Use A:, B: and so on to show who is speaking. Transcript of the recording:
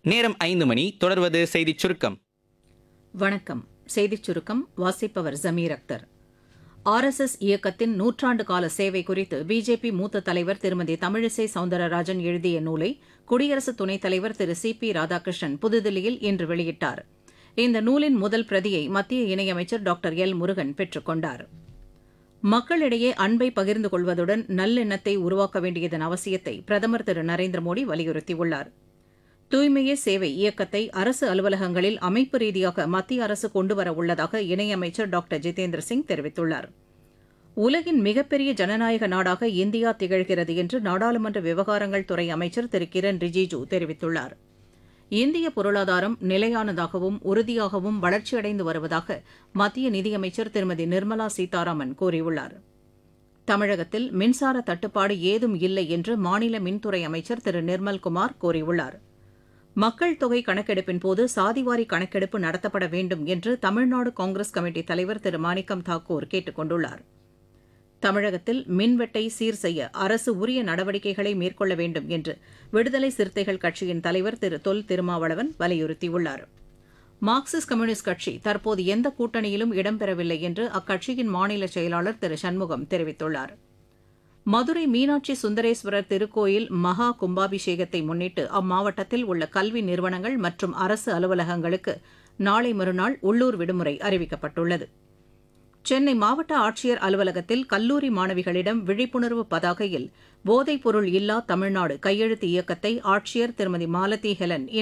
A: நேரம் ஐந்து மணி தொடர்வது செய்திச் சுருக்கம்
B: வணக்கம் செய்திச் சுருக்கம் வாசிப்பவர் ஜமீர் அக்தர் ஆர்எஸ்எஸ் இயக்கத்தின் நூற்றாண்டு கால சேவை குறித்து பிஜேபி மூத்த தலைவர் திருமதி தமிழிசை சவுந்தரராஜன் எழுதிய நூலை குடியரசு துணைத் தலைவர் திரு சி பி ராதாகிருஷ்ணன் புதுதில்லியில் இன்று வெளியிட்டார் இந்த நூலின் முதல் பிரதியை மத்திய இணையமைச்சர் டாக்டர் எல் முருகன் பெற்றுக் கொண்டார் மக்களிடையே அன்பை பகிர்ந்து கொள்வதுடன் நல்லெண்ணத்தை உருவாக்க வேண்டியதன் அவசியத்தை பிரதமர் திரு நரேந்திர மோடி வலியுறுத்தியுள்ளார் தூய்மையே சேவை இயக்கத்தை அரசு அலுவலகங்களில் அமைப்பு ரீதியாக மத்திய அரசு கொண்டுவர உள்ளதாக இணையமைச்சர் டாக்டர் ஜிதேந்திர சிங் தெரிவித்துள்ளார் உலகின் மிகப்பெரிய ஜனநாயக நாடாக இந்தியா திகழ்கிறது என்று நாடாளுமன்ற விவகாரங்கள் துறை அமைச்சர் திரு கிரண் ரிஜிஜு தெரிவித்துள்ளார் இந்திய பொருளாதாரம் நிலையானதாகவும் உறுதியாகவும் வளர்ச்சியடைந்து வருவதாக மத்திய நிதியமைச்சர் திருமதி நிர்மலா சீதாராமன் கூறியுள்ளார் தமிழகத்தில் மின்சார தட்டுப்பாடு ஏதும் இல்லை என்று மாநில மின்துறை அமைச்சர் திரு நிர்மல்குமார் கூறியுள்ளார் மக்கள் தொகை கணக்கெடுப்பின் போது சாதிவாரி கணக்கெடுப்பு நடத்தப்பட வேண்டும் என்று தமிழ்நாடு காங்கிரஸ் கமிட்டி தலைவர் திரு மாணிக்கம் தாக்கூர் கேட்டுக் கொண்டுள்ளார் தமிழகத்தில் மின்வெட்டை சீர் செய்ய அரசு உரிய நடவடிக்கைகளை மேற்கொள்ள வேண்டும் என்று விடுதலை சிறுத்தைகள் கட்சியின் தலைவர் திரு தொல் திருமாவளவன் வலியுறுத்தியுள்ளார் மார்க்சிஸ்ட் கம்யூனிஸ்ட் கட்சி தற்போது எந்த கூட்டணியிலும் இடம்பெறவில்லை என்று அக்கட்சியின் மாநில செயலாளர் திரு சண்முகம் தெரிவித்துள்ளார் மதுரை மீனாட்சி சுந்தரேஸ்வரர் திருக்கோயில் மகா கும்பாபிஷேகத்தை முன்னிட்டு அம்மாவட்டத்தில் உள்ள கல்வி நிறுவனங்கள் மற்றும் அரசு அலுவலகங்களுக்கு நாளை மறுநாள் உள்ளூர் விடுமுறை அறிவிக்கப்பட்டுள்ளது சென்னை மாவட்ட ஆட்சியர் அலுவலகத்தில் கல்லூரி மாணவிகளிடம் விழிப்புணர்வு பதாகையில் போதைப்பொருள் இல்லா தமிழ்நாடு கையெழுத்து இயக்கத்தை ஆட்சியர் திருமதி மாலதி ஹெலன்